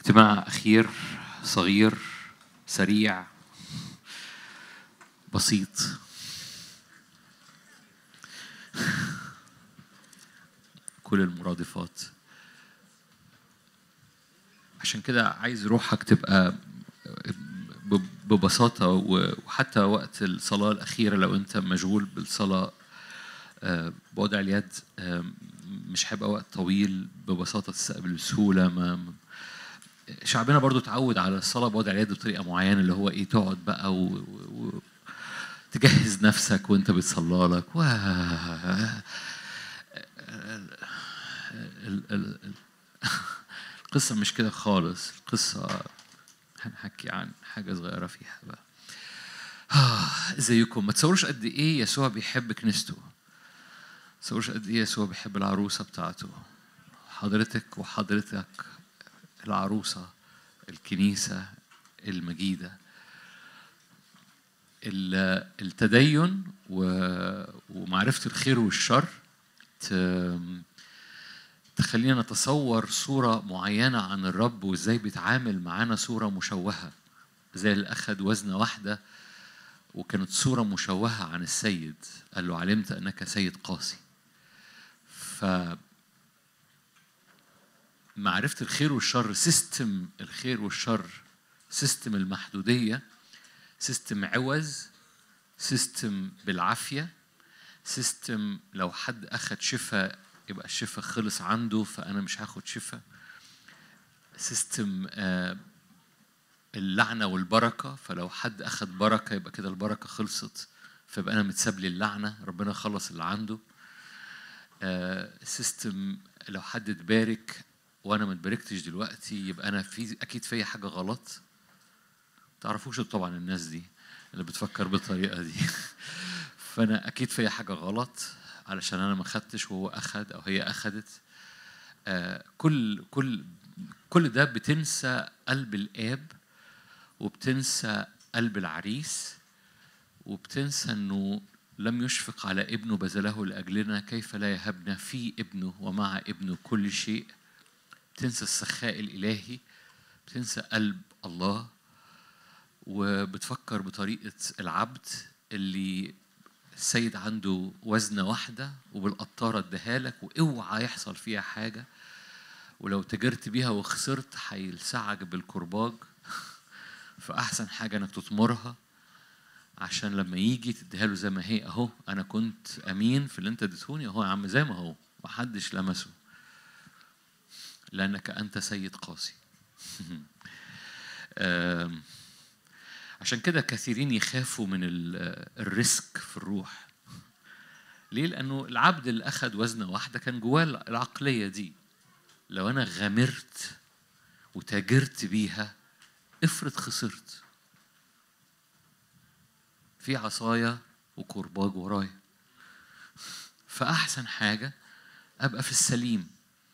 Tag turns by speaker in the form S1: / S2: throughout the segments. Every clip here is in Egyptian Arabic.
S1: اجتماع أخير صغير سريع بسيط كل المرادفات عشان كده عايز روحك تبقى ببساطة وحتى وقت الصلاة الأخيرة لو أنت مشغول بالصلاة بوضع اليد مش هيبقى وقت طويل ببساطة تستقبل بسهولة ما شعبنا برضو اتعود على الصلاة بوضع اليد بطريقة معينة اللي هو إيه تقعد بقى و... و... تجهز نفسك وأنت بتصلى لك و... القصة مش كده خالص القصة هنحكي عن حاجة صغيرة فيها بقى ازيكم ما تصوروش قد ايه يسوع بيحب كنيسته تصوروش قد ايه يسوع بيحب العروسة بتاعته حضرتك وحضرتك العروسة الكنيسة المجيدة التدين ومعرفة الخير والشر تخلينا نتصور صورة معينة عن الرب وازاي بيتعامل معانا صورة مشوهة زي اللي أخذ وزنة واحدة وكانت صورة مشوهة عن السيد قال له علمت أنك سيد قاسي ف معرفة الخير والشر سيستم الخير والشر سيستم المحدودية سيستم عوز سيستم بالعافية سيستم لو حد أخد شفاء يبقى الشفاء خلص عنده فأنا مش هاخد شفاء سيستم اللعنة والبركة فلو حد أخد بركة يبقى كده البركة خلصت فيبقى أنا متساب لي اللعنة ربنا خلص اللي عنده سيستم لو حد اتبارك وانا ما اتباركتش دلوقتي يبقى انا في اكيد فيا حاجه غلط تعرفوش طبعا الناس دي اللي بتفكر بالطريقه دي فانا اكيد فيا حاجه غلط علشان انا ما خدتش وهو اخد او هي اخدت آه كل كل كل ده بتنسى قلب الاب وبتنسى قلب العريس وبتنسى انه لم يشفق على ابنه بذله لاجلنا كيف لا يهبنا في ابنه ومع ابنه كل شيء بتنسى السخاء الإلهي بتنسى قلب الله وبتفكر بطريقة العبد اللي السيد عنده وزنة واحدة وبالقطارة اداها لك واوعى يحصل فيها حاجة ولو تجرت بيها وخسرت هيلسعك بالكرباج فأحسن حاجة إنك تطمرها عشان لما يجي تديها له زي ما هي أهو أنا كنت أمين في اللي أنت اديتهوني أهو يا عم زي ما هو محدش لمسه لأنك أنت سيد قاسي عشان كده كثيرين يخافوا من الريسك في الروح ليه؟ لأنه العبد اللي أخذ وزنة واحدة كان جواه العقلية دي لو أنا غامرت وتاجرت بيها افرض خسرت في عصاية وكرباج ورايا فأحسن حاجة أبقى في السليم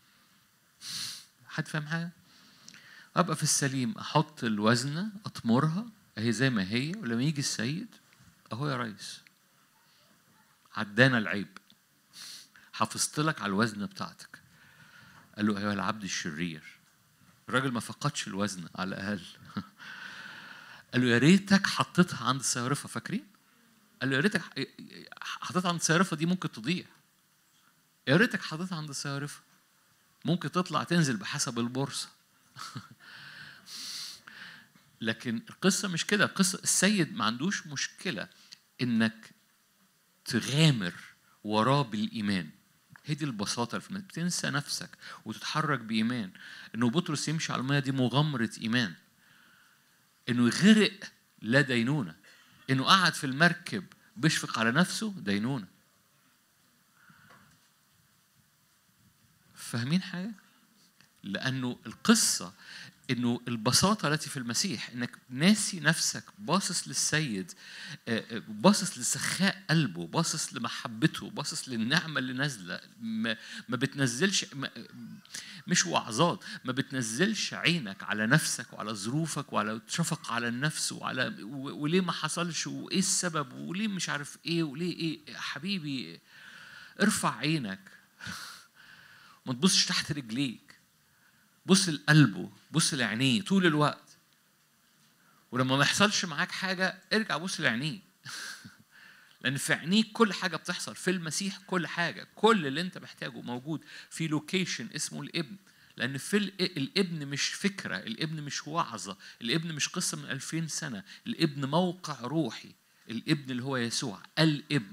S1: حد فاهم حاجة؟ أبقى في السليم أحط الوزنة أطمرها أهي زي ما هي ولما يجي السيد أهو يا ريس عدانا العيب حافظت لك على الوزنة بتاعتك قال له أيها العبد الشرير الراجل ما فقدش الوزن على الأقل قال له يا ريتك حطيتها عند الصيارفة فاكرين؟ قال له يا ريتك حطيتها عند الصيارفة دي ممكن تضيع يا ريتك حطيتها عند الصيارفة ممكن تطلع تنزل بحسب البورصة لكن القصة مش كده القصة السيد ما عندوش مشكلة إنك تغامر وراه بالإيمان هي دي البساطة في بتنسى نفسك وتتحرك بإيمان إنه بطرس يمشي على المية دي مغامرة إيمان إنه يغرق لا دينونة إنه قعد في المركب بيشفق على نفسه دينونه فاهمين حاجة؟ لأنه القصة إنه البساطة التي في المسيح إنك ناسي نفسك باصص للسيد باصص لسخاء قلبه باصص لمحبته باصص للنعمة اللي نازلة ما, ما بتنزلش ما مش وعظات ما بتنزلش عينك على نفسك وعلى ظروفك وعلى تشفق على النفس وعلى وليه ما حصلش وإيه السبب وليه مش عارف إيه وليه إيه حبيبي ارفع عينك ما تبصش تحت رجليك بص لقلبه بص لعينيه طول الوقت ولما ما يحصلش معاك حاجه ارجع بص لعينيه لان في عينيك كل حاجه بتحصل في المسيح كل حاجه كل اللي انت محتاجه موجود في لوكيشن اسمه الابن لأن في الابن مش فكرة الابن مش وعظة الابن مش قصة من ألفين سنة الابن موقع روحي الابن اللي هو يسوع الابن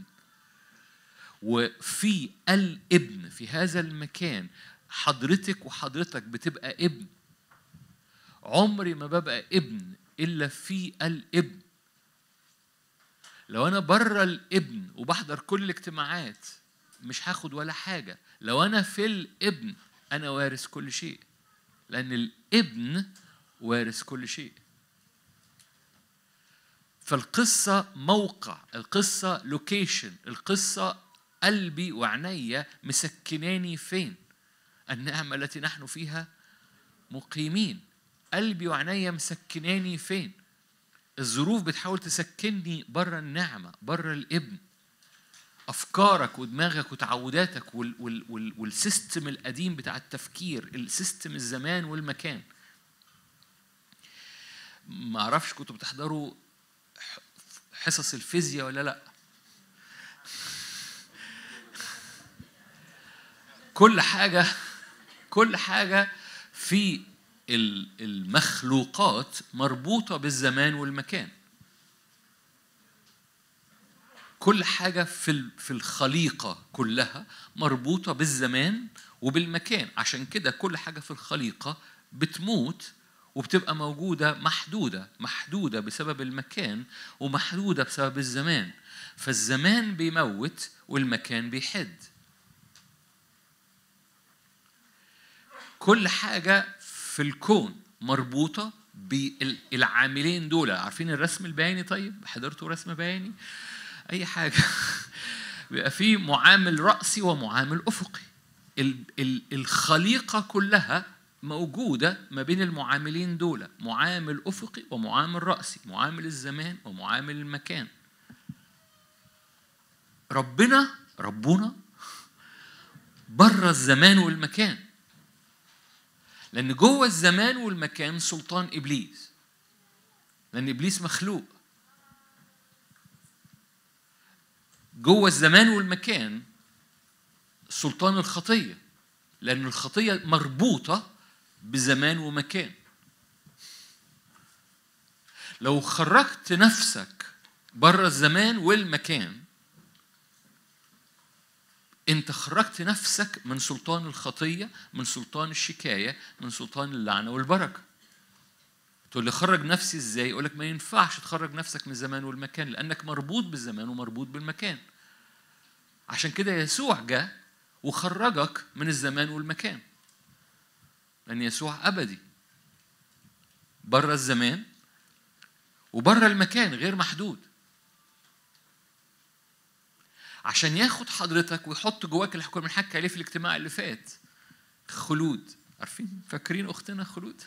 S1: وفي الابن في هذا المكان حضرتك وحضرتك بتبقى ابن عمري ما ببقى ابن إلا في الابن لو أنا بره الابن وبحضر كل الاجتماعات مش هاخد ولا حاجة لو أنا في الابن أنا وارث كل شيء لأن الابن وارث كل شيء فالقصة موقع القصة لوكيشن القصة قلبي وعينيا مسكناني فين النعمة التي نحن فيها مقيمين قلبي وعينيا مسكناني فين الظروف بتحاول تسكنني بره النعمة بره الابن افكارك ودماغك وتعوداتك وال وال وال والسيستم القديم بتاع التفكير السيستم الزمان والمكان ما اعرفش كنتوا بتحضروا حصص الفيزياء ولا لا كل حاجه كل حاجه في المخلوقات مربوطه بالزمان والمكان كل حاجة في في الخليقة كلها مربوطة بالزمان وبالمكان عشان كده كل حاجة في الخليقة بتموت وبتبقى موجودة محدودة محدودة بسبب المكان ومحدودة بسبب الزمان فالزمان بيموت والمكان بيحد كل حاجة في الكون مربوطة بالعاملين دول عارفين الرسم البياني طيب حضرتوا رسم بياني اي حاجه بيبقى في معامل راسي ومعامل افقي الخليقه كلها موجوده ما بين المعاملين دول معامل افقي ومعامل راسي معامل الزمان ومعامل المكان ربنا ربنا بره الزمان والمكان لان جوه الزمان والمكان سلطان ابليس لان ابليس مخلوق جوه الزمان والمكان سلطان الخطيه لأن الخطيه مربوطه بزمان ومكان لو خرجت نفسك بره الزمان والمكان انت خرجت نفسك من سلطان الخطيه من سلطان الشكايه من سلطان اللعنه والبركه تقول لي خرج نفسي ازاي؟ يقول لك ما ينفعش تخرج نفسك من الزمان والمكان لانك مربوط بالزمان ومربوط بالمكان. عشان كده يسوع جاء وخرجك من الزمان والمكان. لان يسوع ابدي. بره الزمان وبره المكان غير محدود. عشان ياخد حضرتك ويحط جواك اللي كنا بنحكي عليه في الاجتماع اللي فات خلود عارفين فاكرين اختنا خلود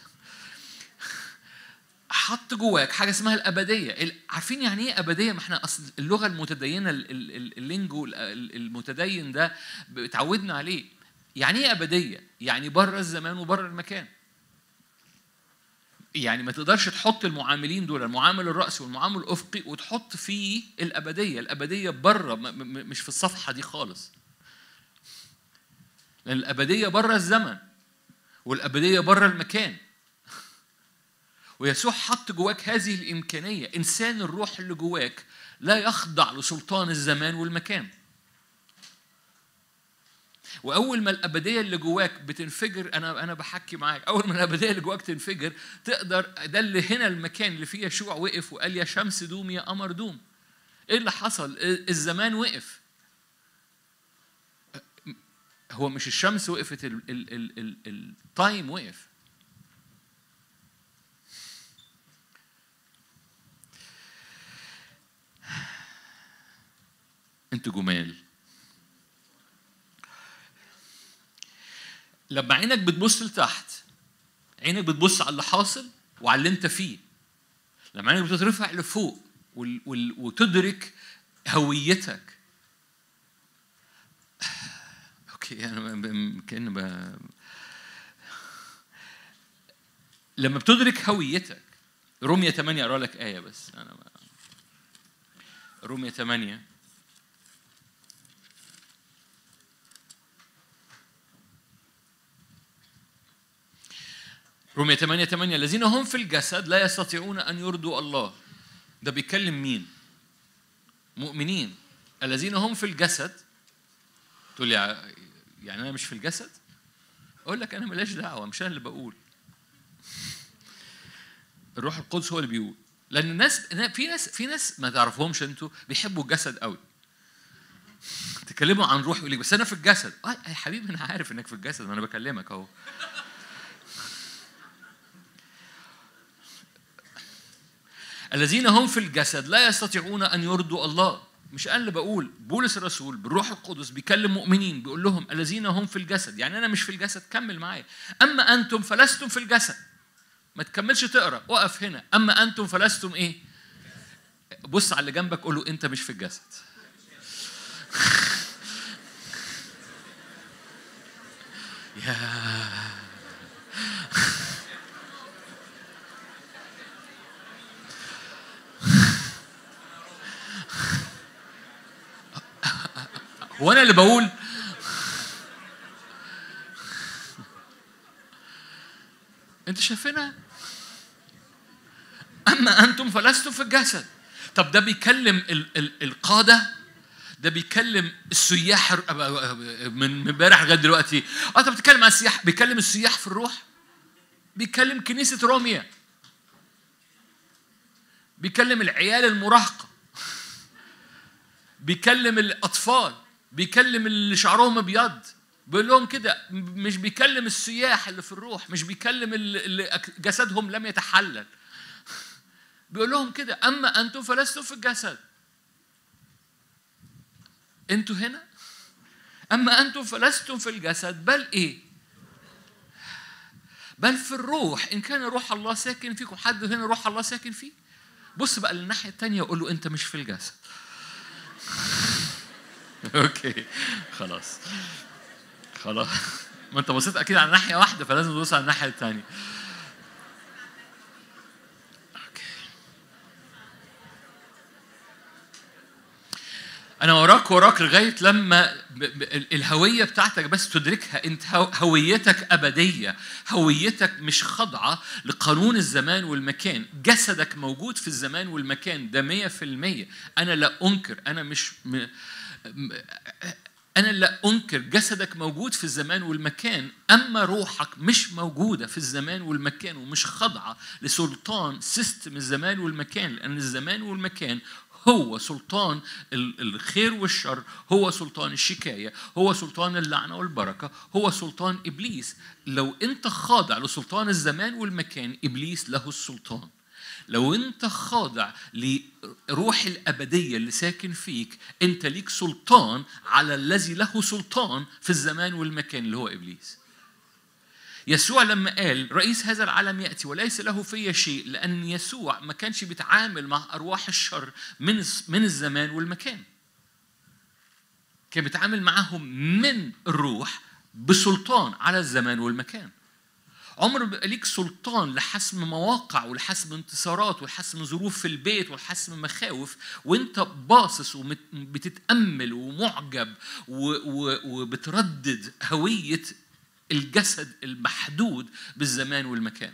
S1: حط جواك حاجه اسمها الابديه عارفين يعني ايه ابديه ما احنا اصل اللغه المتدينه اللينجو المتدين ده اتعودنا عليه يعني ايه ابديه يعني بره الزمان وبره المكان يعني ما تقدرش تحط المعاملين دول المعامل الرأسي والمعامل الأفقي وتحط فيه الأبدية الأبدية بره مش في الصفحة دي خالص لأن الأبدية بره الزمن والأبدية بره المكان ويسوع حط جواك هذه الإمكانية إنسان الروح اللي جواك لا يخضع لسلطان الزمان والمكان واول ما الابديه اللي جواك بتنفجر انا انا بحكي معاك اول ما الابديه اللي جواك تنفجر تقدر ده اللي هنا المكان اللي فيه يشوع وقف وقال يا شمس دوم يا قمر دوم ايه اللي حصل الزمان وقف هو مش الشمس وقفت التايم وقف انتوا جمال لما عينك بتبص لتحت عينك بتبص على اللي حاصل وعلى اللي انت فيه لما عينك بتترفع لفوق وتدرك هويتك اوكي انا كان ب... لما بتدرك هويتك رومية 8 اقرا لك آية بس أنا ما رومية 8 رومية 8 8 الذين هم في الجسد لا يستطيعون أن يرضوا الله ده بيتكلم مين؟ مؤمنين الذين هم في الجسد تقول لي يعني أنا مش في الجسد؟ أقول لك أنا ملاش دعوة مش أنا اللي بقول الروح القدس هو اللي بيقول لأن الناس في ناس في ناس ما تعرفهمش أنتوا بيحبوا الجسد قوي تكلموا عن روح يقول لك بس أنا في الجسد آه يا حبيبي أنا عارف إنك في الجسد ما أنا بكلمك أهو الذين هم في الجسد لا يستطيعون ان يرضوا الله مش انا اللي بقول بولس الرسول بالروح القدس بيكلم مؤمنين بيقول لهم الذين هم في الجسد يعني انا مش في الجسد كمل معايا اما انتم فلستم في الجسد ما تكملش تقرا اقف هنا اما انتم فلستم ايه بص على اللي جنبك قول له انت مش في الجسد يا هو انا اللي بقول انت شايفينها اما انتم فلستم في الجسد طب ده بيكلم ال- ال- القاده ده بيكلم السياح من امبارح لغايه دلوقتي اه طب بتتكلم عن السياح بيكلم السياح في الروح بيكلم كنيسه روميا بيكلم العيال المراهقه بيكلم الاطفال بيكلم اللي شعرهم ابيض بيقول لهم كده مش بيكلم السياح اللي في الروح مش بيكلم اللي اللي جسدهم لم يتحلل بيقول لهم كده اما انتم فلستم في الجسد انتوا هنا اما انتم فلستم في الجسد بل ايه بل في الروح ان كان روح الله ساكن فيكم حد هنا روح الله ساكن فيه بص بقى للناحيه الثانيه وقول له انت مش في الجسد اوكي خلاص خلاص ما انت بصيت اكيد على ناحيه واحده فلازم تبص على الناحيه الثانيه اوكي انا وراك وراك لغايه لما ب- ب- الهويه بتاعتك بس تدركها انت هو- هويتك ابديه هويتك مش خاضعه لقانون الزمان والمكان جسدك موجود في الزمان والمكان ده مية في المية انا لا انكر انا مش م... م- أنا لا أنكر جسدك موجود في الزمان والمكان أما روحك مش موجودة في الزمان والمكان ومش خاضعة لسلطان سيستم الزمان والمكان لأن الزمان والمكان هو سلطان ال- الخير والشر هو سلطان الشكاية هو سلطان اللعنة والبركة هو سلطان إبليس لو أنت خاضع لسلطان الزمان والمكان إبليس له السلطان لو انت خاضع لروح الابديه اللي ساكن فيك انت ليك سلطان على الذي له سلطان في الزمان والمكان اللي هو ابليس يسوع لما قال رئيس هذا العالم ياتي وليس له في شيء لان يسوع ما كانش بيتعامل مع ارواح الشر من من الزمان والمكان كان بيتعامل معاهم من الروح بسلطان على الزمان والمكان عمر بيبقى ليك سلطان لحسم مواقع ولحسم انتصارات ولحسم ظروف في البيت ولحسم مخاوف وانت باصص وبتتامل ومعجب و- و- وبتردد هويه الجسد المحدود بالزمان والمكان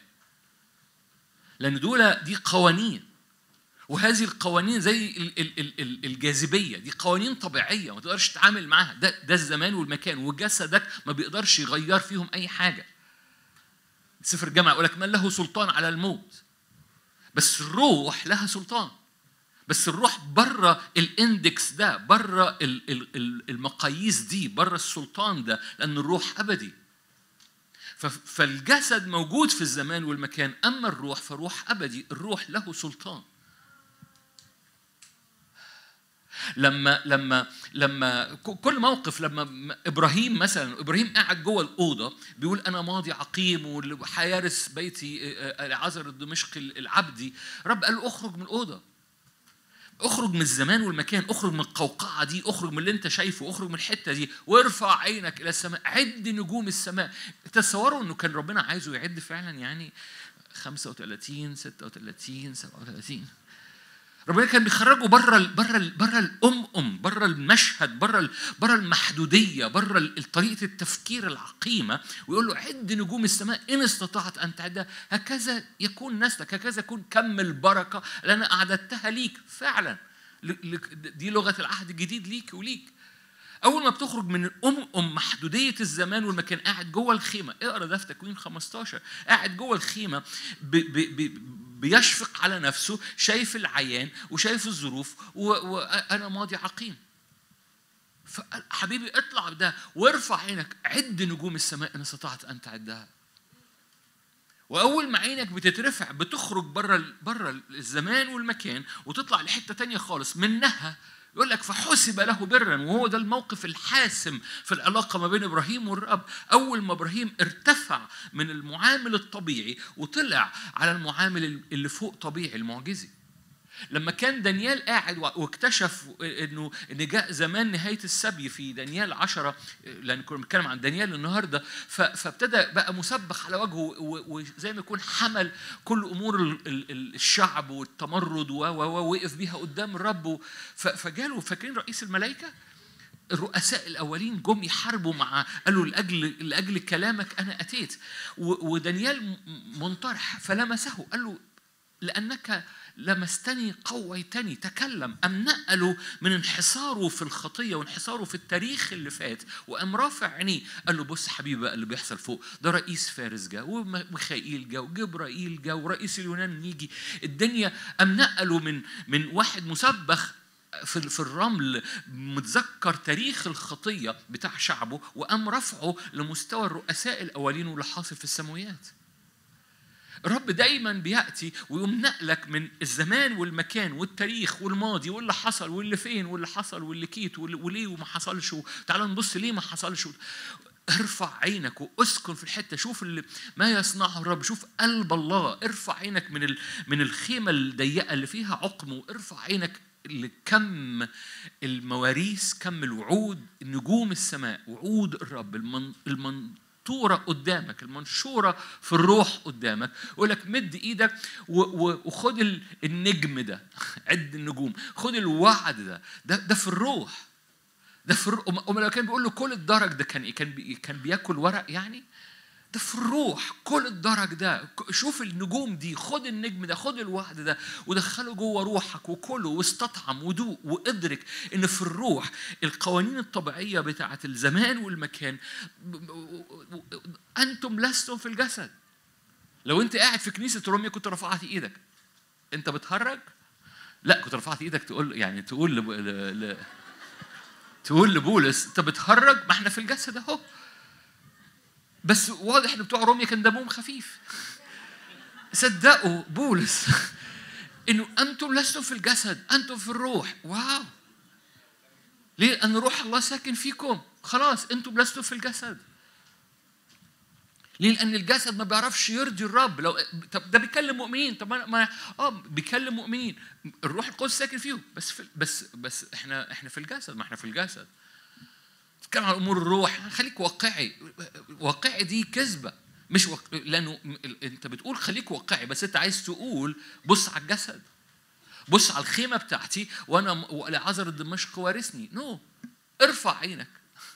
S1: لان دول دي قوانين وهذه القوانين زي ال- ال- ال- ال- الجاذبيه دي قوانين طبيعيه ما تقدرش تتعامل معاها ده ده الزمان والمكان وجسدك ما بيقدرش يغير فيهم اي حاجه سفر الجامعة يقول لك من له سلطان على الموت بس الروح لها سلطان بس الروح بره الاندكس ده بره ال- ال- ال- المقاييس دي بره السلطان ده لان الروح ابدي ف- فالجسد موجود في الزمان والمكان اما الروح فروح ابدي الروح له سلطان لما لما لما ك- كل موقف لما م- ابراهيم مثلا ابراهيم قاعد جوه الاوضه بيقول انا ماضي عقيم وحيارس بيتي العذر الدمشقي العبدي رب قال له اخرج من الاوضه اخرج من الزمان والمكان اخرج من القوقعه دي اخرج من اللي انت شايفه اخرج من الحته دي وارفع عينك الى السماء عد نجوم السماء تصوروا انه كان ربنا عايزه يعد فعلا يعني 35 36 37 ربنا كان بيخرجه بره ال بره ال بره الام ام بره المشهد بره بره المحدوديه بره طريقه التفكير العقيمه ويقول له عد نجوم السماء ان استطعت ان تعدها هكذا يكون نسلك هكذا يكون كم البركه اللي انا اعددتها ليك فعلا دي لغه العهد الجديد ليك وليك اول ما بتخرج من الام ام محدوديه الزمان والمكان قاعد جوه الخيمه اقرا ده في تكوين 15 قاعد جوه الخيمه ب ب ب بيشفق على نفسه شايف العيان وشايف الظروف وانا ماضي عقيم حبيبي اطلع بده وارفع عينك عد نجوم السماء ان استطعت ان تعدها واول ما عينك بتترفع بتخرج بره بره الزمان والمكان وتطلع لحته تانية خالص منها يقول لك فحسب له برا وهو ده الموقف الحاسم في العلاقة ما بين إبراهيم والرب أول ما إبراهيم ارتفع من المعامل الطبيعي وطلع على المعامل اللي فوق طبيعي المعجزي لما كان دانيال قاعد واكتشف انه ان جاء زمان نهايه السبي في دانيال عشرة لان كنا بنتكلم عن دانيال النهارده فابتدى بقى مسبح على وجهه وزي ما يكون حمل كل امور الشعب والتمرد ووقف بيها قدام الرب فجاله فاكرين رئيس الملائكه الرؤساء الاولين جم يحاربوا مع قالوا لاجل لاجل كلامك انا اتيت ودانيال منطرح فلمسه قال له لانك لمستني قويتني تكلم أم نقله من انحصاره في الخطية وانحصاره في التاريخ اللي فات وقام رافع عينيه قال له بص حبيبي بقى اللي بيحصل فوق ده رئيس فارس جا وميخائيل جا وجبرائيل جا ورئيس اليونان يجي الدنيا أم نقله من من واحد مسبخ في في الرمل متذكر تاريخ الخطيه بتاع شعبه وقام رفعه لمستوى الرؤساء الاولين واللي حاصل في السماويات الرب دايما بياتي ويقوم نقلك من الزمان والمكان والتاريخ والماضي واللي حصل واللي فين واللي حصل واللي كيت وليه وما حصلش تعال نبص ليه ما حصلش ارفع عينك واسكن في الحته شوف اللي ما يصنعه الرب شوف قلب الله ارفع عينك من من الخيمه الضيقه اللي فيها عقم وارفع عينك لكم المواريث كم الوعود نجوم السماء وعود الرب المن, المن المنطورة قدامك المنشورة في الروح قدامك يقول لك مد ايدك وخد النجم ده عد النجوم خد الوعد ده ده, ده في الروح ده في الروح لو كان بيقول له كل الدرج ده كان كان بي كان بياكل ورق يعني ده في الروح كل الدرج ده شوف النجوم دي خد النجم ده خد الوعد ده ودخله جوه روحك وكله واستطعم ودوق وادرك ان في الروح القوانين الطبيعيه بتاعه الزمان والمكان انتم لستم في الجسد لو انت قاعد في كنيسه روميا كنت رفعت ايدك انت بتهرج لا كنت رفعت ايدك تقول يعني تقول ل... ل... تقول لبولس انت بتهرج ما احنا في الجسد اهو بس واضح ان بتوع روميا كان دمهم خفيف صدقوا بولس انه انتم لستم في الجسد انتم في الروح واو ليه ان روح الله ساكن فيكم خلاص انتم لستم في الجسد ليه؟ لأن الجسد ما بيعرفش يرضي الرب لو طب ده بيكلم مؤمنين طب ما اه بيكلم مؤمنين الروح القدس ساكن فيهم بس في بس بس احنا احنا في الجسد ما احنا في الجسد تتكلم عن امور الروح خليك واقعي واقعي دي كذبه مش وق... لانه انت بتقول خليك واقعي بس انت عايز تقول بص على الجسد بص على الخيمه بتاعتي وانا لعذر دمشق وارثني نو no. ارفع عينك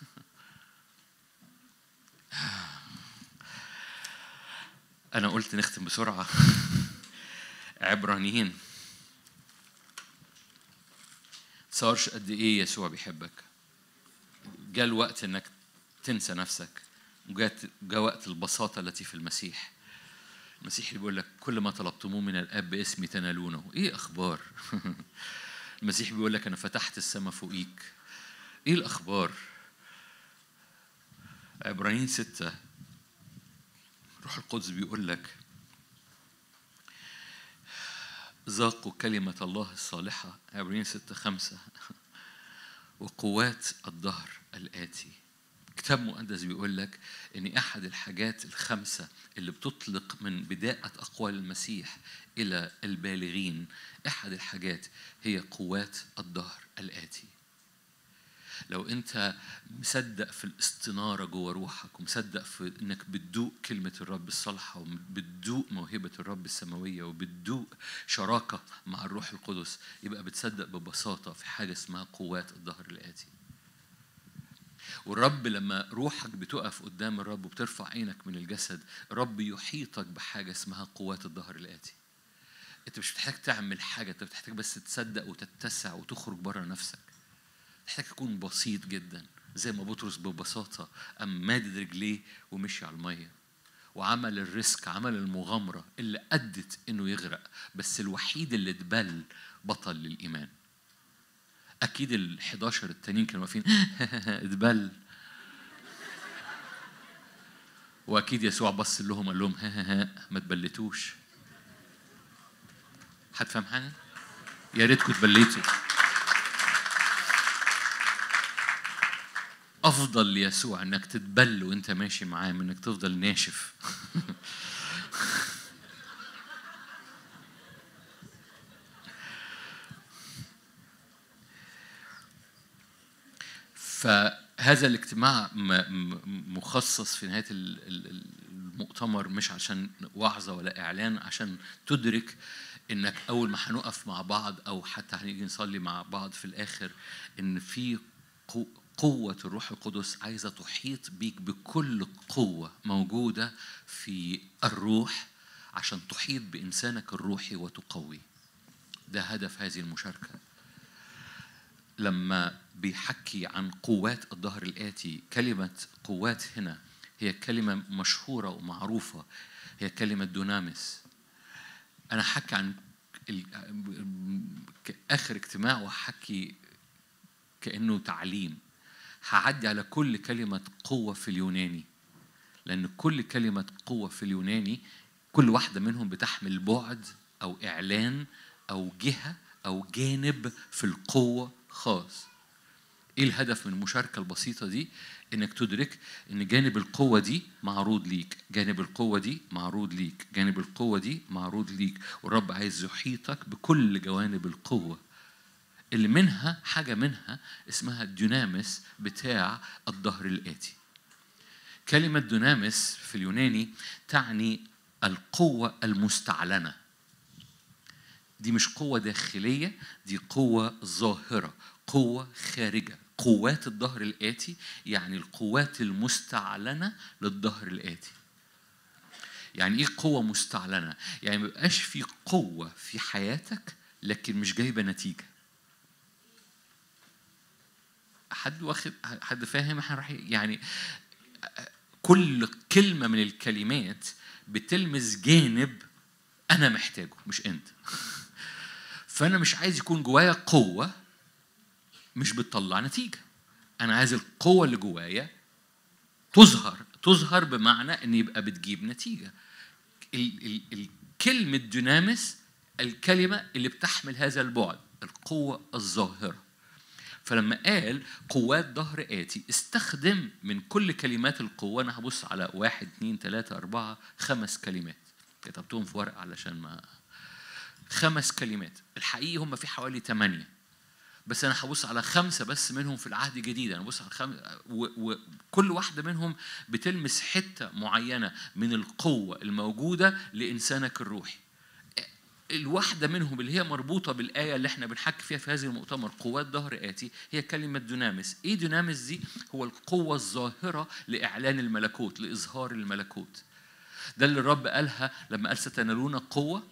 S1: انا قلت نختم بسرعه عبرانيين تصورش قد ايه يسوع بيحبك جاء الوقت انك تنسى نفسك وجاء جاء وقت البساطة التي في المسيح المسيح اللي بيقول لك كل ما طلبتموه من الاب باسمي تنالونه ايه اخبار المسيح بيقول لك انا فتحت السماء فوقيك ايه الاخبار عبرانيين ستة روح القدس بيقول لك ذاقوا كلمة الله الصالحة عبرين ستة خمسة وقوات الظهر الآتي كتاب مقدس بيقول لك ان احد الحاجات الخمسه اللي بتطلق من بدايه اقوال المسيح الى البالغين احد الحاجات هي قوات الظهر الاتي لو انت مصدق في الاستناره جوه روحك ومصدق في انك بتدوق كلمه الرب الصالحه وبتدوق موهبه الرب السماويه وبتدوق شراكه مع الروح القدس يبقى بتصدق ببساطه في حاجه اسمها قوات الظهر الاتي والرب لما روحك بتقف قدام الرب وبترفع عينك من الجسد الرب يحيطك بحاجه اسمها قوات الظهر الاتي انت مش محتاج تعمل حاجه انت بتحتاج بس تصدق وتتسع وتخرج بره نفسك محتاج تكون بسيط جدا زي ما بطرس ببساطه قام مادد رجليه ومشي على الميه وعمل الريسك عمل المغامره اللي ادت انه يغرق بس الوحيد اللي اتبل بطل للايمان اكيد ال 11 التانيين كانوا واقفين اتبل واكيد يسوع بص لهم قال لهم ها ها ها ما تبلتوش حد فاهم حاجه يا ريتكم تبليتوا افضل ليسوع انك تتبل وانت ماشي معاه من انك تفضل ناشف فهذا الاجتماع مخصص في نهايه المؤتمر مش عشان وعظه ولا اعلان عشان تدرك انك اول ما هنقف مع بعض او حتى هنيجي نصلي مع بعض في الاخر ان في قوة الروح القدس عايزة تحيط بيك بكل قوة موجودة في الروح عشان تحيط بإنسانك الروحي وتقوي ده هدف هذه المشاركة لما بيحكي عن قوات الظهر الآتي كلمة قوات هنا هي كلمة مشهورة ومعروفة هي كلمة دونامس أنا حكي عن آخر اجتماع وحكي كأنه تعليم هعدي على كل كلمة قوة في اليوناني لأن كل كلمة قوة في اليوناني كل واحدة منهم بتحمل بعد أو إعلان أو جهة أو جانب في القوة خاص ايه الهدف من المشاركة البسيطة دي؟ انك تدرك ان جانب القوة دي معروض ليك، جانب القوة دي معروض ليك، جانب القوة دي معروض ليك، والرب عايز يحيطك بكل جوانب القوة. اللي منها حاجة منها اسمها الدينامس بتاع الظهر الآتي. كلمة دينامس في اليوناني تعني القوة المستعلنة. دي مش قوة داخلية، دي قوة ظاهرة، قوة خارجة قوات الظهر الآتي يعني القوات المستعلنة للظهر الآتي يعني ايه قوة مستعلنة؟ يعني ما بيبقاش في قوة في حياتك لكن مش جايبة نتيجة. حد واخد حد فاهم احنا رايحين يعني كل كلمة من الكلمات بتلمس جانب أنا محتاجه مش أنت. فأنا مش عايز يكون جوايا قوة مش بتطلع نتيجة أنا عايز القوة اللي جوايا تظهر تظهر بمعنى إن يبقى بتجيب نتيجة الكلمة دينامس الكلمة اللي بتحمل هذا البعد القوة الظاهرة فلما قال قوات ظهر آتي استخدم من كل كلمات القوة أنا هبص على واحد اثنين ثلاثة أربعة خمس كلمات كتبتهم في ورقة علشان ما خمس كلمات الحقيقي هم في حوالي ثمانية بس انا هبص على خمسه بس منهم في العهد الجديد انا ببص على خم... وكل واحده منهم بتلمس حته معينه من القوه الموجوده لانسانك الروحي الواحدة منهم اللي هي مربوطة بالآية اللي احنا بنحكي فيها في هذه المؤتمر قوات ظهر آتي هي كلمة دونامس إيه دونامس دي؟ هو القوة الظاهرة لإعلان الملكوت لإظهار الملكوت ده اللي الرب قالها لما قال ستنالون قوة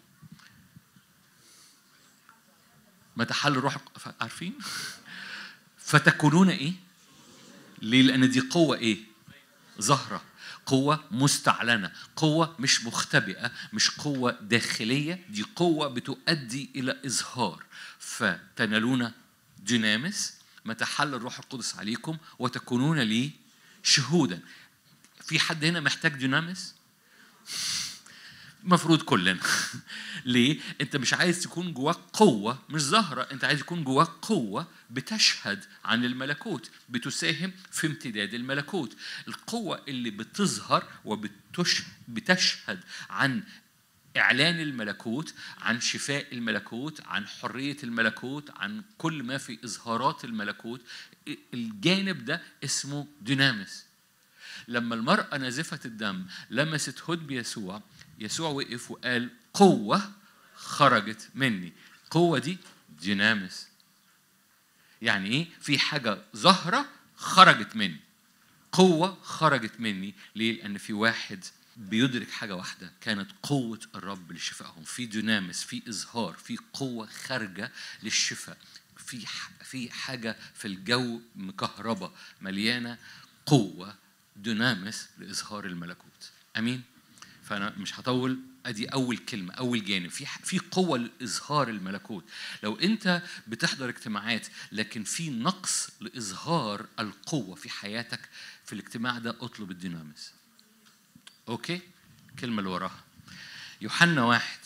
S1: متى حل الروح عارفين فتكونون ايه ليه لان دي قوه ايه ظاهره قوة مستعلنة قوة مش مختبئة مش قوة داخلية دي قوة بتؤدي إلى إظهار فتنالون دينامس متى حل الروح القدس عليكم وتكونون لي شهودا في حد هنا محتاج دينامس المفروض كلنا ليه انت مش عايز تكون جواك قوه مش ظاهره انت عايز يكون جواك قوه بتشهد عن الملكوت بتساهم في امتداد الملكوت القوه اللي بتظهر وبتشهد عن إعلان الملكوت عن شفاء الملكوت عن حرية الملكوت عن كل ما في إظهارات الملكوت الجانب ده اسمه دينامس لما المرأة نازفة الدم لمست هد بيسوع يسوع وقف وقال قوة خرجت مني قوة دي دينامس يعني ايه في حاجة ظاهرة خرجت مني قوة خرجت مني ليه؟ لأن في واحد بيدرك حاجة واحدة كانت قوة الرب لشفائهم في دينامس في إظهار في قوة خارجة للشفاء في في حاجة في الجو مكهربة مليانة قوة دينامس لإظهار الملكوت أمين فأنا مش هطول ادي اول كلمه اول جانب في في قوه لاظهار الملكوت لو انت بتحضر اجتماعات لكن في نقص لاظهار القوه في حياتك في الاجتماع ده اطلب الدينامس اوكي الكلمه اللي وراها يوحنا واحد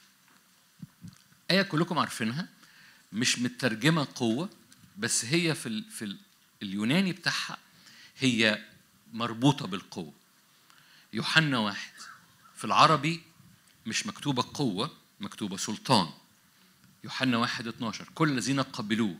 S1: آية كلكم عارفينها مش مترجمة قوة بس هي في ال في ال اليوناني بتاعها هي مربوطة بالقوة يوحنا واحد في العربي مش مكتوبة قوة مكتوبة سلطان يوحنا واحد 12 كل الذين قبلوه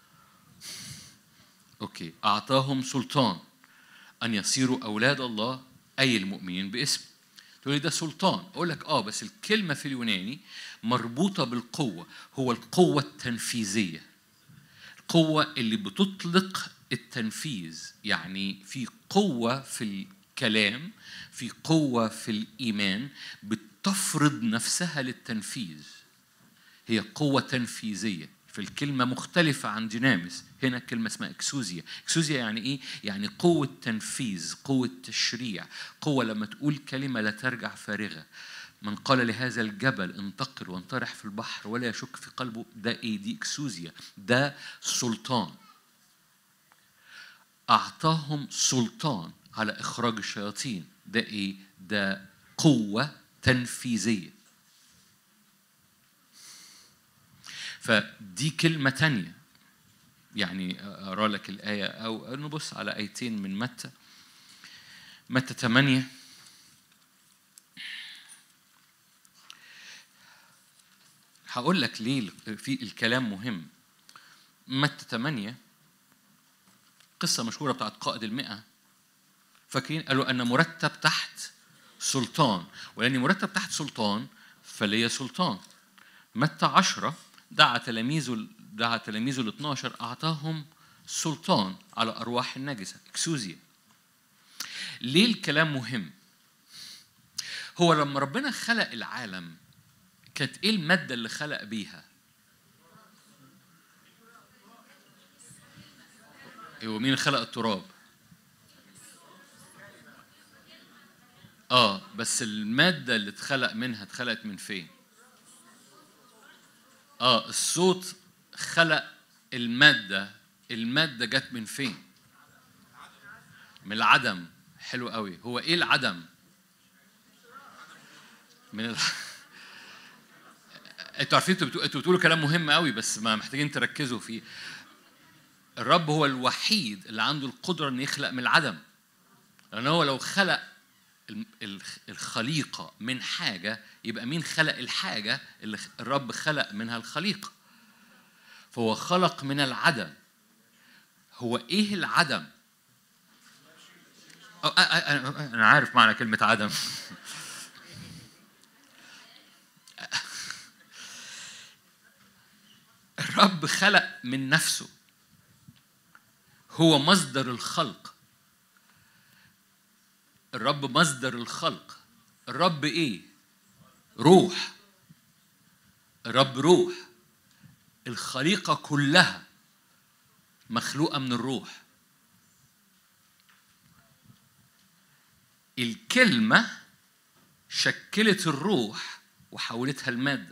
S1: أوكي أعطاهم سلطان أن يصيروا أولاد الله أي المؤمنين باسم تقول لي ده سلطان أقول لك آه بس الكلمة في اليوناني مربوطة بالقوة هو القوة التنفيذية القوة اللي بتطلق التنفيذ يعني في قوة في الكلام في قوة في الإيمان بتفرض نفسها للتنفيذ هي قوة تنفيذية في الكلمة مختلفة عن دينامس هنا كلمة اسمها اكسوزيا اكسوزيا يعني ايه؟ يعني قوة تنفيذ قوة تشريع قوة لما تقول كلمة لا ترجع فارغة من قال لهذا الجبل انتقل وانطرح في البحر ولا يشك في قلبه ده ايه دي اكسوزيا ده سلطان أعطاهم سلطان على إخراج الشياطين ده إيه؟ ده قوة تنفيذية فدي كلمة تانية يعني أقرأ لك الآية أو نبص على آيتين من متى متى 8 هقول لك ليه في الكلام مهم متى 8 قصة مشهورة بتاعت قائد المئة فاكرين قالوا أنا مرتب تحت سلطان ولأني مرتب تحت سلطان فليا سلطان متى عشرة دعا تلاميذه دعا تلاميذه ال 12 أعطاهم سلطان على أرواح النجسة إكسوزيا ليه الكلام مهم؟ هو لما ربنا خلق العالم كانت إيه المادة اللي خلق بيها؟ هو مين خلق التراب؟ اه بس المادة اللي اتخلق منها اتخلقت من فين؟ اه الصوت خلق المادة المادة جت من فين؟ من العدم حلو قوي هو ايه العدم؟ من ال... انتوا عارفين انتوا بتقولوا كلام مهم قوي بس ما محتاجين تركزوا فيه الرب هو الوحيد اللي عنده القدرة إنه يخلق من العدم لأن هو لو خلق الخليقة من حاجة يبقى مين خلق الحاجة اللي الرب خلق منها الخليقة فهو خلق من العدم هو إيه العدم؟ أنا عارف معنى كلمة عدم الرب خلق من نفسه هو مصدر الخلق الرب مصدر الخلق الرب ايه روح الرب روح الخليقه كلها مخلوقه من الروح الكلمه شكلت الروح وحولتها الماده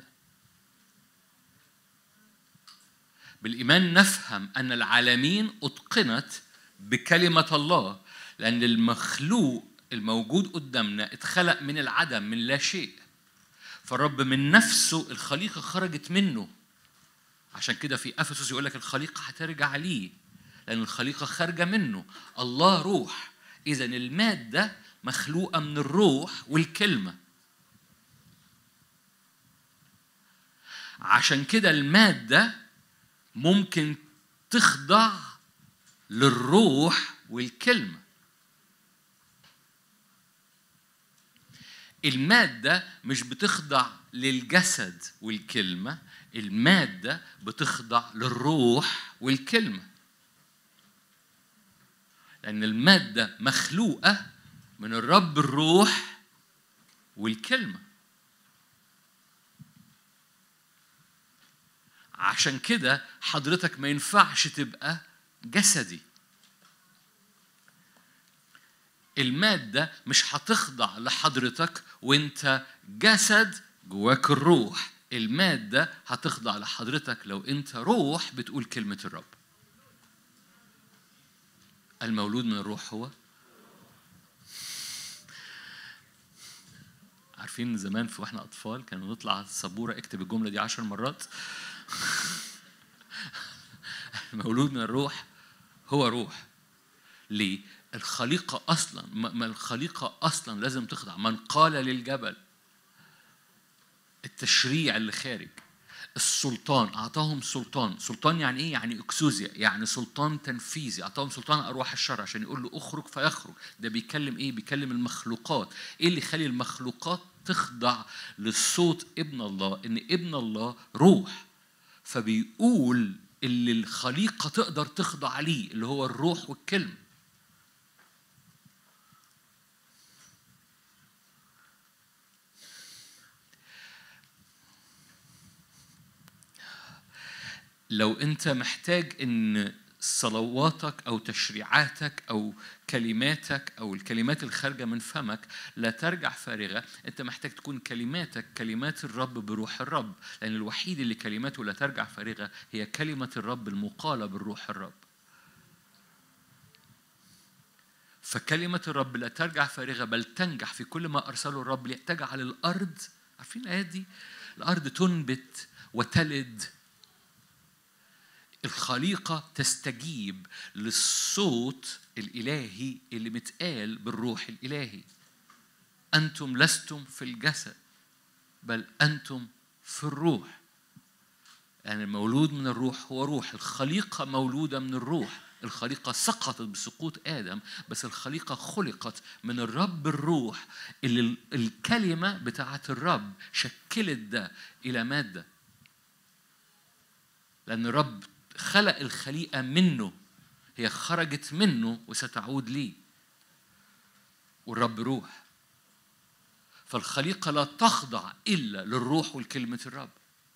S1: بالإيمان نفهم أن العالمين أتقنت بكلمة الله لأن المخلوق الموجود قدامنا اتخلق من العدم من لا شيء فالرب من نفسه الخليقة خرجت منه عشان كده في أفسس يقول لك الخليقة هترجع ليه لأن الخليقة خارجة منه الله روح إذا المادة مخلوقة من الروح والكلمة عشان كده المادة ممكن تخضع للروح والكلمة المادة مش بتخضع للجسد والكلمة المادة بتخضع للروح والكلمة لأن المادة مخلوقة من الرب الروح والكلمة عشان كده حضرتك ما ينفعش تبقى جسدي المادة مش هتخضع لحضرتك وانت جسد جواك الروح المادة هتخضع لحضرتك لو انت روح بتقول كلمة الرب المولود من الروح هو عارفين زمان في واحنا اطفال كانوا نطلع السبوره اكتب الجمله دي عشر مرات المولود من الروح هو روح ليه الخليقة أصلا ما الخليقة أصلا لازم تخضع من قال للجبل التشريع اللي خارج السلطان أعطاهم سلطان سلطان يعني إيه؟ يعني إكسوزيا يعني سلطان تنفيذي أعطاهم سلطان أرواح الشر عشان يقول له أخرج فيخرج ده بيكلم إيه؟ بيكلم المخلوقات إيه اللي يخلي المخلوقات تخضع للصوت ابن الله إن ابن الله روح فبيقول اللي الخليقة تقدر تخضع ليه اللي هو الروح والكلمة لو انت محتاج ان صلواتك او تشريعاتك او كلماتك او الكلمات الخارجه من فمك لا ترجع فارغه انت محتاج تكون كلماتك كلمات الرب بروح الرب لان الوحيد اللي كلماته لا ترجع فارغه هي كلمه الرب المقاله بالروح الرب فكلمة الرب لا ترجع فارغة بل تنجح في كل ما أرسله الرب لتجعل الأرض عارفين الآيات دي؟ الأرض تنبت وتلد الخليقة تستجيب للصوت الإلهي اللي متقال بالروح الإلهي أنتم لستم في الجسد بل أنتم في الروح يعني المولود من الروح هو روح الخليقة مولودة من الروح الخليقة سقطت بسقوط آدم بس الخليقة خلقت من الرب الروح اللي الكلمة بتاعت الرب شكلت ده إلى مادة لأن الرب خلق الخليقة منه هي خرجت منه وستعود ليه والرب روح فالخليقة لا تخضع إلا للروح والكلمة الرب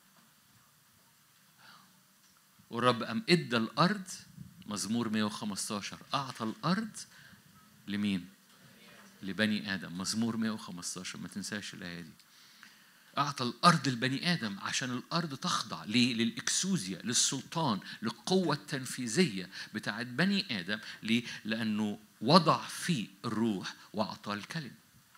S1: والرب أم إدى الأرض مزمور 115 أعطى الأرض لمين؟ لبني آدم مزمور 115 ما تنساش الآية دي أعطى الأرض لبني آدم عشان الأرض تخضع ليه؟ للإكسوزيا للسلطان للقوة التنفيذية بتاعت بني آدم ليه؟ لأنه وضع فيه الروح وأعطاه الكلمة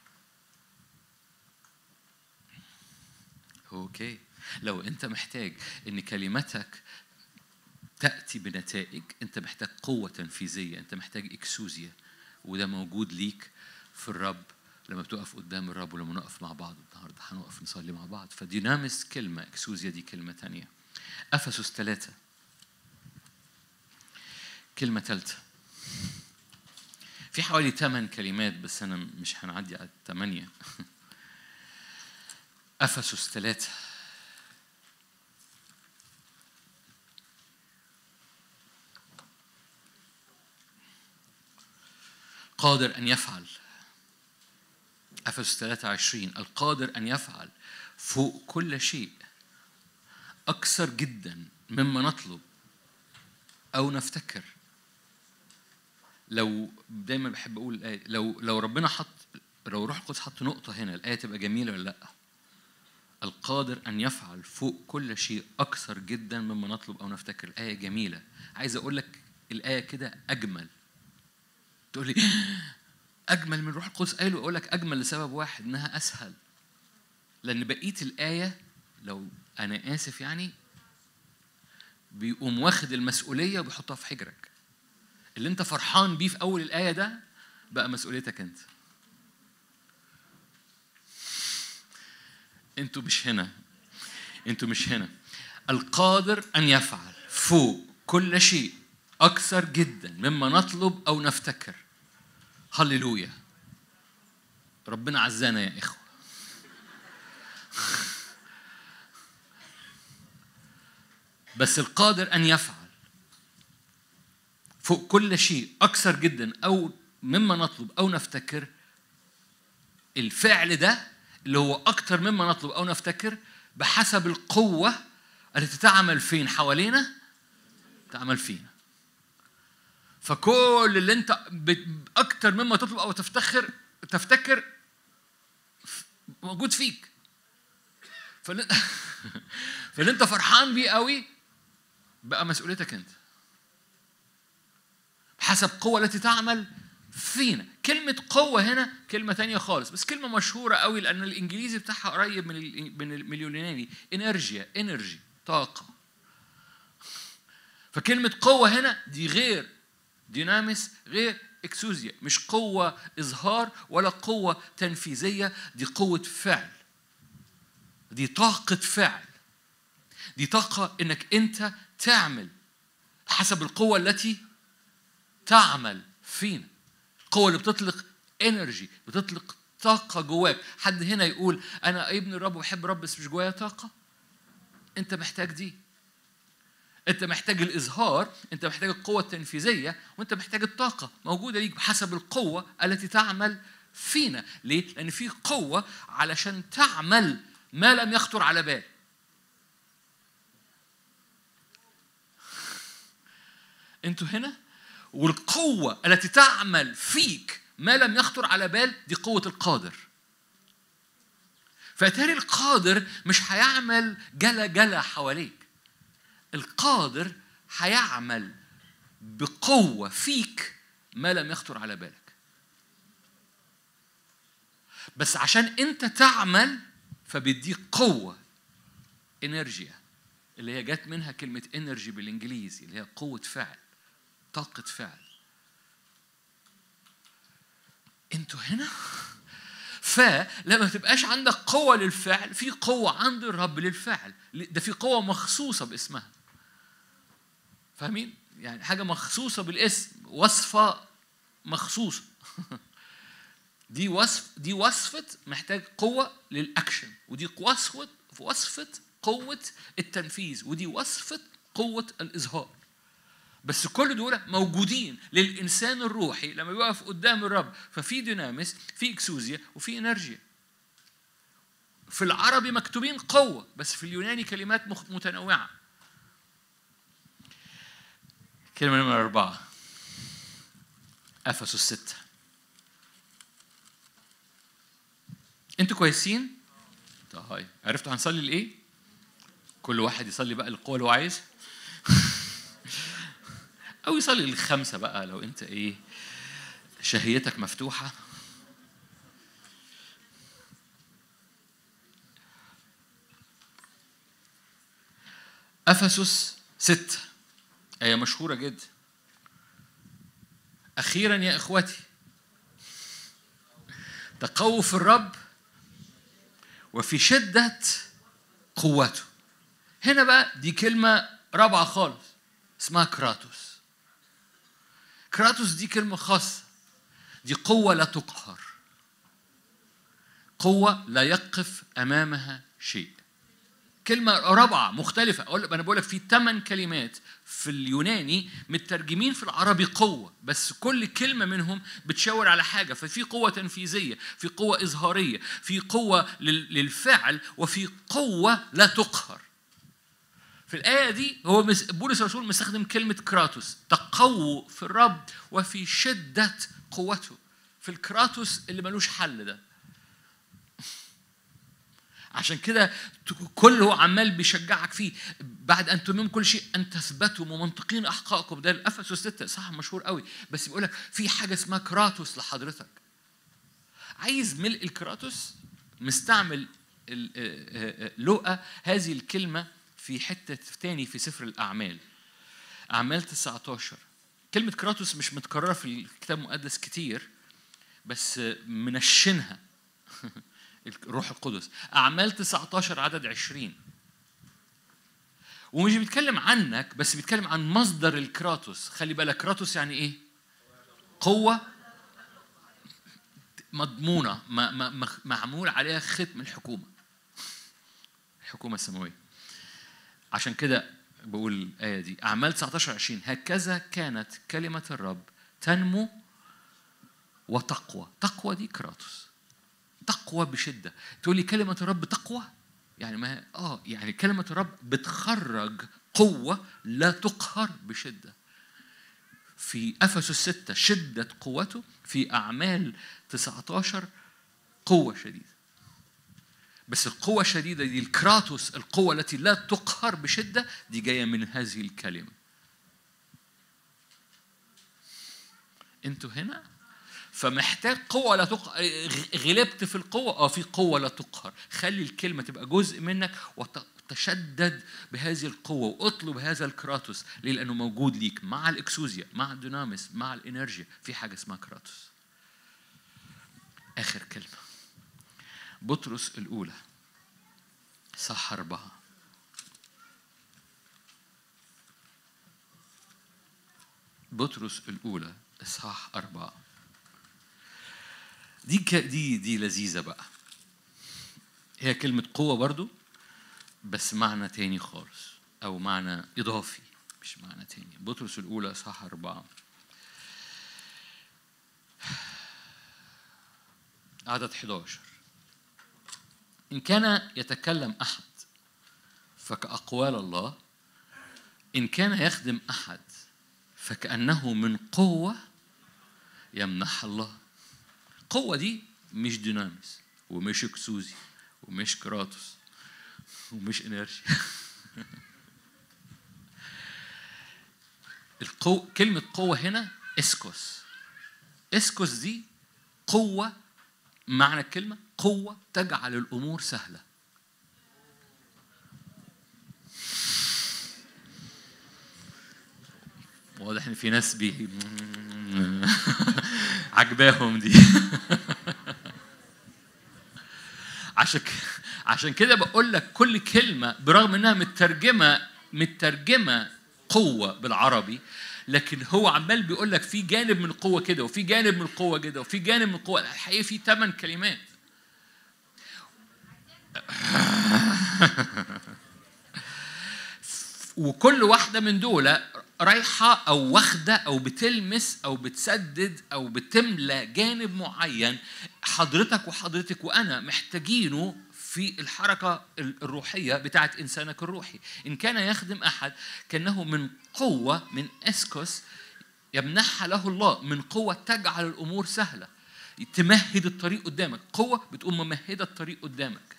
S1: أوكي لو أنت محتاج إن كلمتك تأتي بنتائج أنت محتاج قوة تنفيذية أنت محتاج إكسوزيا وده موجود ليك في الرب لما بتقف قدام الرب ولما نقف مع بعض النهارده هنقف نصلي مع بعض فدينامس كلمة اكسوزيا دي كلمة تانية أفسس ثلاثة كلمة ثالثة في حوالي ثمان كلمات بس أنا مش هنعدي على الثمانية أفسس ثلاثة قادر أن يفعل أفسس 23 القادر أن يفعل فوق كل شيء أكثر جدا مما نطلب أو نفتكر لو دايما بحب أقول الآية لو لو ربنا حط لو روح القدس حط نقطة هنا الآية تبقى جميلة ولا لأ؟ القادر أن يفعل فوق كل شيء أكثر جدا مما نطلب أو نفتكر الآية جميلة عايز أقول لك الآية كده أجمل تقول لي أجمل من روح القدس قاله أقول لك أجمل لسبب واحد إنها أسهل لأن بقية الآية لو أنا آسف يعني بيقوم واخد المسؤولية وبيحطها في حجرك اللي أنت فرحان بيه في أول الآية ده بقى مسؤوليتك أنت انتوا مش هنا انتوا مش هنا القادر ان يفعل فوق كل شيء اكثر جدا مما نطلب او نفتكر هللويا ربنا عزانا يا اخوه بس القادر ان يفعل فوق كل شيء اكثر جدا او مما نطلب او نفتكر الفعل ده اللي هو اكثر مما نطلب او نفتكر بحسب القوه التي تعمل فين حوالينا تعمل فينا فكل اللي انت اكتر مما تطلب او تفتخر تفتكر موجود فيك فاللي, فاللي انت فرحان بيه قوي بقى مسؤوليتك انت بحسب القوة التي تعمل فينا كلمة قوة هنا كلمة تانية خالص بس كلمة مشهورة قوي لأن الإنجليزي بتاعها قريب من من اليوناني انرجيا انرجي طاقة فكلمة قوة هنا دي غير دينامس غير اكسوزيا مش قوة إظهار ولا قوة تنفيذية دي قوة فعل دي طاقة فعل دي طاقة إنك أنت تعمل حسب القوة التي تعمل فينا القوة اللي بتطلق انرجي بتطلق طاقة جواك حد هنا يقول أنا ابن الرب وبحب الرب بس مش جوايا طاقة أنت محتاج دي انت محتاج الاظهار انت محتاج القوه التنفيذيه وانت محتاج الطاقه موجوده ليك بحسب القوه التي تعمل فينا ليه لان في قوه علشان تعمل ما لم يخطر على بال انتوا هنا والقوه التي تعمل فيك ما لم يخطر على بال دي قوه القادر فاتاري القادر مش هيعمل جلا جلا حواليك القادر هيعمل بقوة فيك ما لم يخطر على بالك بس عشان انت تعمل فبيديك قوة انرجيا اللي هي جت منها كلمة انرجي بالانجليزي اللي هي قوة فعل طاقة فعل انتوا هنا فلما تبقاش عندك قوة للفعل في قوة عند الرب للفعل ده في قوة مخصوصة باسمها فاهمين؟ يعني حاجة مخصوصة بالاسم وصفة مخصوصة دي وصف دي وصفة محتاج قوة للأكشن ودي وصفة وصفة قوة التنفيذ ودي وصفة قوة الإظهار بس كل دول موجودين للإنسان الروحي لما بيقف قدام الرب ففي دينامس في إكسوزيا وفي إنرجيا في العربي مكتوبين قوة بس في اليوناني كلمات متنوعة كلمة نمرة أربعة أفسس ستة أنتوا كويسين؟ طيب عرفتوا هنصلي لإيه؟ كل واحد يصلي بقى القوة اللي هو عايز أو يصلي للخمسة بقى لو أنت إيه شهيتك مفتوحة أفسس ستة آية مشهورة جدا أخيرا يا إخوتي تقووا في الرب وفي شدة قوته هنا بقى دي كلمة رابعة خالص اسمها كراتوس كراتوس دي كلمة خاصة دي قوة لا تقهر قوة لا يقف أمامها شيء كلمة رابعة مختلفة أقول أنا بقول لك في ثمان كلمات في اليوناني مترجمين في العربي قوة بس كل كلمة منهم بتشاور على حاجة ففي قوة تنفيذية في قوة إظهارية في قوة للفعل وفي قوة لا تقهر في الآية دي هو بولس الرسول مستخدم كلمة كراتوس تقووا في الرب وفي شدة قوته في الكراتوس اللي ملوش حل ده عشان كده كله عمال بيشجعك فيه بعد ان تمم كل شيء ان تثبتوا ممنطقين احقائكم ده الافسس 6 صح مشهور قوي بس بيقول لك في حاجه اسمها كراتوس لحضرتك عايز ملء الكراتوس مستعمل لقى هذه الكلمه في حته تاني في سفر الاعمال اعمال 19 كلمه كراتوس مش متكرره في الكتاب المقدس كتير بس منشنها الروح القدس أعمال 19 عدد 20 ومش بيتكلم عنك بس بيتكلم عن مصدر الكراتوس خلي بالك كراتوس يعني ايه قوة مضمونة ما ما ما- معمول عليها ختم الحكومة الحكومة السماوية عشان كده بقول الآية دي أعمال 19 20 هكذا كانت كلمة الرب تنمو وتقوى تقوى دي كراتوس تقوى بشدة تقول لي كلمة الرب تقوى يعني ما اه يعني كلمة الرب بتخرج قوة لا تقهر بشدة في أفسس ستة شدة قوته في أعمال 19 قوة شديدة بس القوة الشديدة دي الكراتوس القوة التي لا تقهر بشدة دي جاية من هذه الكلمة انتوا هنا فمحتاج قوة لا تقهر غلبت في القوة اه في قوة لا تقهر خلي الكلمة تبقى جزء منك وتشدد بهذه القوة واطلب هذا الكراتوس ليه؟ لأنه موجود ليك مع الإكسوزيا مع الدينامس مع الإنرجيا في حاجة اسمها كراتوس آخر كلمة بطرس الأولى صح أربعة بطرس الأولى إصحاح أربعة دي ك... دي دي لذيذة بقى هي كلمة قوة برضو بس معنى تاني خالص أو معنى إضافي مش معنى تاني بطرس الأولى إصحاح أربعة عدد 11 إن كان يتكلم أحد فكأقوال الله إن كان يخدم أحد فكأنه من قوة يمنح الله قوة دي مش دينامس ومش اكسوزي ومش كراتوس ومش انرجي القو... كلمة قوة هنا اسكوس اسكوس دي قوة معنى الكلمة قوة تجعل الأمور سهلة واضح ان في ناس بي عجباهم دي عشان ك- عشان كده بقول لك كل كلمه برغم انها مترجمه مترجمه قوه بالعربي لكن هو عمال بيقول لك في جانب من القوه كده وفي جانب من القوه كده وفي جانب من القوه الحقيقه في ثمان كلمات وكل واحدة من دول رايحة أو واخدة أو بتلمس أو بتسدد أو بتملى جانب معين حضرتك وحضرتك وأنا محتاجينه في الحركة الروحية بتاعت إنسانك الروحي إن كان يخدم أحد كأنه من قوة من إسكوس يمنحها له الله من قوة تجعل الأمور سهلة تمهد الطريق قدامك قوة بتقوم ممهدة الطريق قدامك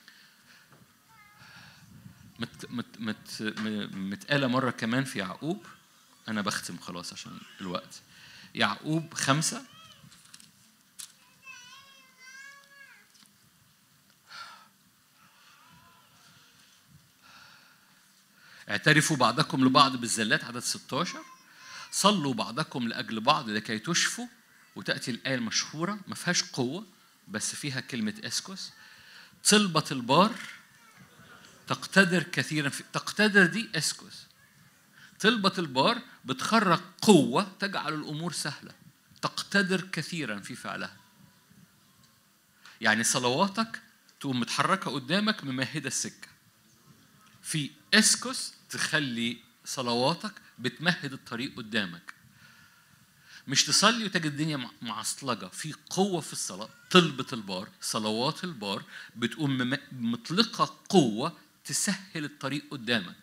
S1: مت مت مت م- متقالة مرة كمان في يعقوب أنا بختم خلاص عشان الوقت يعقوب خمسة اعترفوا بعضكم لبعض بالزلات عدد 16 صلوا بعضكم لأجل بعض لكي تشفوا وتأتي الآية المشهورة ما فيهاش قوة بس فيها كلمة اسكوس طلبة البار تقتدر كثيرا في تقتدر دي اسكوس طلبة البار بتخرج قوة تجعل الأمور سهلة تقتدر كثيرا في فعلها يعني صلواتك تقوم متحركة قدامك ممهدة السكة في اسكوس تخلي صلواتك بتمهد الطريق قدامك مش تصلي وتجد الدنيا مع- معصلجه في قوه في الصلاه طلبه البار صلوات البار بتقوم مم- مطلقه قوه تسهل الطريق قدامك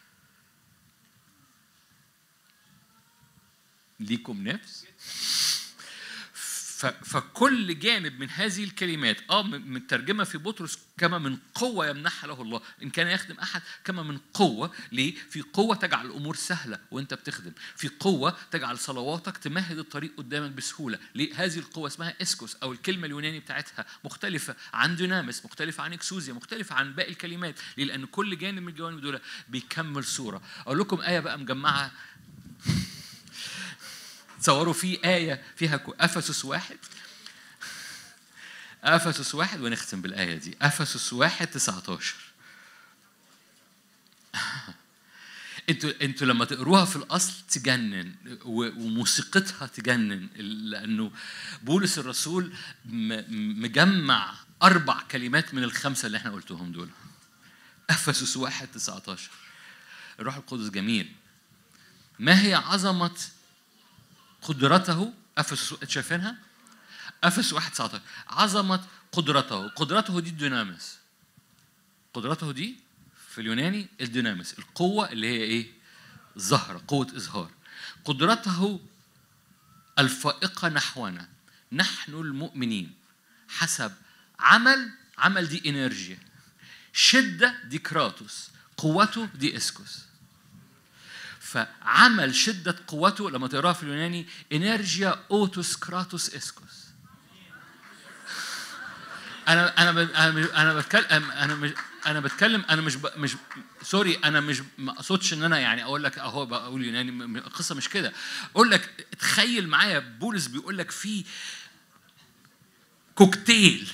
S1: ليكم نفس ف- فكل جانب من هذه الكلمات اه م- مترجمه في بطرس كما من قوه يمنحها له الله ان كان يخدم احد كما من قوه ليه في قوه تجعل الامور سهله وانت بتخدم في قوه تجعل صلواتك تمهد الطريق قدامك بسهوله ليه هذه القوه اسمها اسكوس او الكلمه اليوناني بتاعتها مختلفه عن دينامس مختلفه عن اكسوزيا مختلفه عن باقي الكلمات ليه لان كل جانب من الجوانب دول بيكمل صوره اقول لكم ايه بقى مجمعه تصوروا في آية فيها كو- أفسس واحد أفسس واحد ونختم بالآية دي أفسس واحد 19 انتوا انتوا لما تقروها في الاصل تجنن و- وموسيقتها تجنن لانه بولس الرسول م- مجمع اربع كلمات من الخمسه اللي احنا قلتهم دول افسس 1 19 الروح القدس جميل ما هي عظمه قدرته افسس شايفينها افسس 1 19 عظمه قدرته قدرته دي الدينامس قدرته دي في اليوناني الدينامس القوة اللي هي إيه؟ ظهر قوة إظهار قدرته الفائقة نحونا نحن المؤمنين حسب عمل عمل دي إنرجيا شدة دي كراتوس قوته دي إسكوس فعمل شدة قوته لما تقراها في اليوناني إنرجيا أوتوس كراتوس إسكوس انا انا ب- انا مش- انا بتكلم انا مش انا بتكلم انا مش ب... مش سوري انا مش ما اقصدش ان انا يعني اقول لك اهو بقول يوناني م- م- القصه مش كده اقول لك تخيل معايا بولس بيقول لك في كوكتيل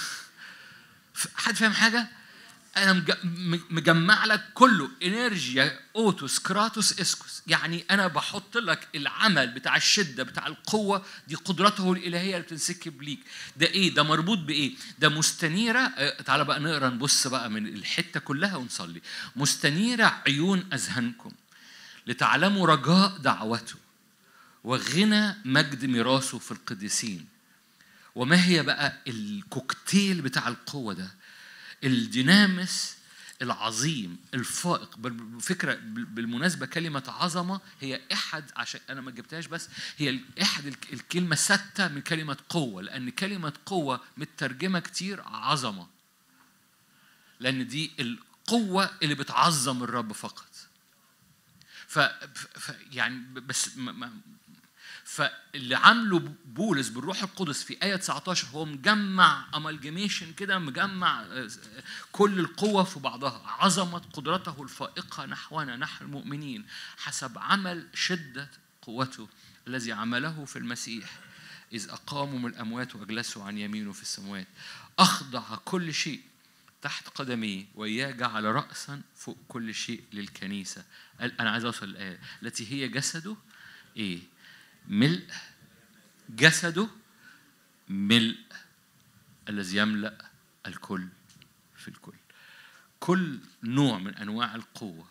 S1: حد فاهم حاجه انا مج- م- مجمع لك كله انرجيا اوتوس كراتوس اسكوس يعني انا بحط لك العمل بتاع الشده بتاع القوه دي قدرته الالهيه اللي بتنسكب ليك ده ايه ده مربوط بايه ده مستنيره آه، تعالى بقى نقرا نبص بقى من الحته كلها ونصلي مستنيره عيون اذهانكم لتعلموا رجاء دعوته وغنى مجد ميراثه في القديسين وما هي بقى الكوكتيل بتاع القوة ده الدينامس العظيم الفائق بال- فكرة بال- بالمناسبة كلمة عظمة هي أحد عشان أنا ما جبتهاش بس هي ال- أحد الك- الكلمة ستة من كلمة قوة لأن كلمة قوة مترجمة كتير عظمة لأن دي القوة اللي بتعظم الرب فقط ف, ف يعني بس ما ما فاللي عامله بولس بالروح القدس في آية 19 هو مجمع امالجيميشن كده مجمع آه، كل القوة في بعضها عظمة قدرته الفائقة نحونا نحن المؤمنين حسب عمل شدة قوته الذي عمله في المسيح إذ أقاموا من الأموات وأجلسوا عن يمينه في السماوات أخضع كل شيء تحت قدميه وإياه جعل رأسا فوق كل شيء للكنيسة قال- أنا عايز أوصل الآية التي هي جسده إيه ملء جسده ملء الذي يملأ الكل في الكل كل نوع من أنواع القوة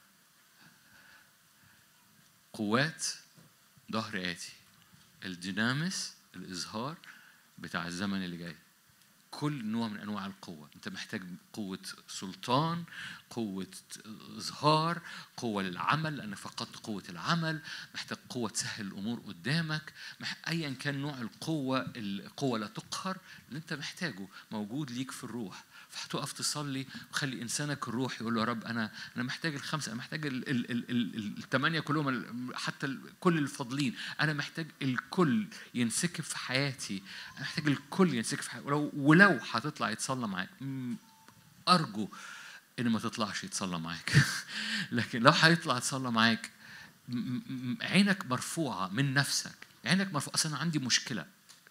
S1: قوات ظهر آتي الدينامس الإظهار بتاع الزمن اللي جاي كل نوع من انواع القوه انت محتاج قوه سلطان قوه اظهار قوه للعمل لان فقدت قوه العمل محتاج قوه تسهل الامور قدامك مح... ايا كان نوع القوه القوه لا تقهر اللي انت محتاجه موجود ليك في الروح فهتقف تصلي وخلي انسانك الروح يقول له يا رب انا انا محتاج الخمسه انا محتاج ال- ال- ال- ال- الثمانيه كلهم ال- حتى ال- كل الفاضلين انا محتاج الكل ينسكب في حياتي انا محتاج الكل ينسكب في حياتي ولو ولو هتطلع يتصلى معاك م- ارجو ان ما تطلعش يتصلى معاك لكن لو هيطلع يتصلى معاك م- م- عينك مرفوعه من نفسك عينك مرفوعه اصل انا عندي مشكله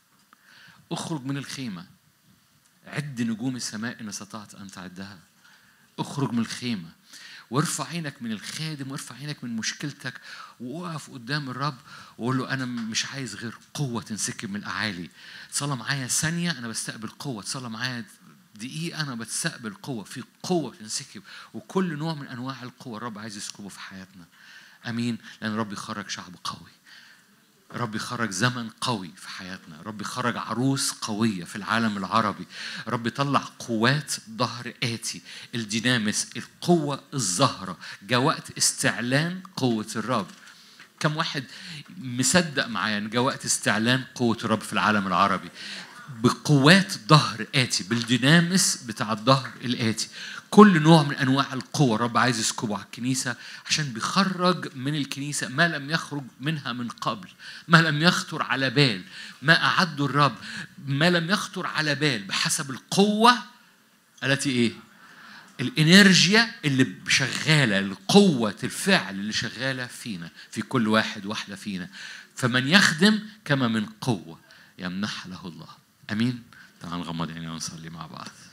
S1: اخرج من الخيمه عد نجوم السماء ان استطعت ان تعدها اخرج من الخيمه وارفع عينك من الخادم وارفع عينك من مشكلتك وقف قدام الرب وقول له انا مش عايز غير قوه تنسكب من الاعالي صلى معايا ثانيه انا بستقبل قوه صلى معايا دقيقة أنا بستقبل قوة في قوة تنسكب وكل نوع من أنواع القوة الرب عايز يسكبه في حياتنا أمين لأن الرب يخرج شعب قوي رب يخرج زمن قوي في حياتنا رب يخرج عروس قوية في العالم العربي رب يطلع قوات ظهر آتي الدينامس القوة الظاهرة جاء وقت استعلان قوة الرب كم واحد مصدق معايا ان جاء وقت استعلان قوة الرب في العالم العربي بقوات ظهر آتي بالدينامس بتاع الظهر الآتي كل نوع من انواع القوه الرب عايز يسكبه على الكنيسه عشان بيخرج من الكنيسه ما لم يخرج منها من قبل ما لم يخطر على بال ما اعده الرب ما لم يخطر على بال بحسب القوه التي ايه الانرجيا اللي شغاله قوه الفعل اللي شغاله فينا في كل واحد واحده فينا فمن يخدم كما من قوه يمنح له الله امين تعال نغمض عينينا ونصلي مع بعض